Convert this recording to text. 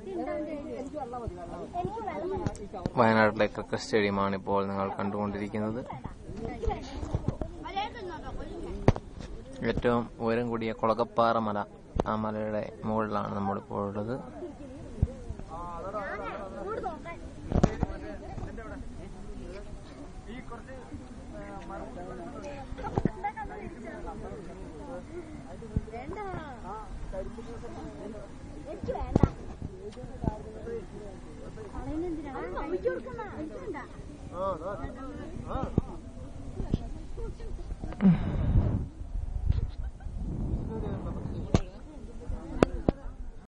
വയനാട്ടിലെ ക്രിക്കറ്റ് സ്റ്റേഡിയമാണ് ഇപ്പോൾ നിങ്ങൾ കണ്ടുകൊണ്ടിരിക്കുന്നത് ഏറ്റവും ഉയരം കൂടിയ കുളകപ്പാറ മല ആ മലയുടെ മുകളിലാണ് നമ്മളിപ്പോൾ ഉള്ളത് എനിക്ക് വേണ്ട കളയുന്നെന്തിനാ ഒഴിച്ചു കൊടുക്കണ്ട ഒഴിച്ചു വേണ്ട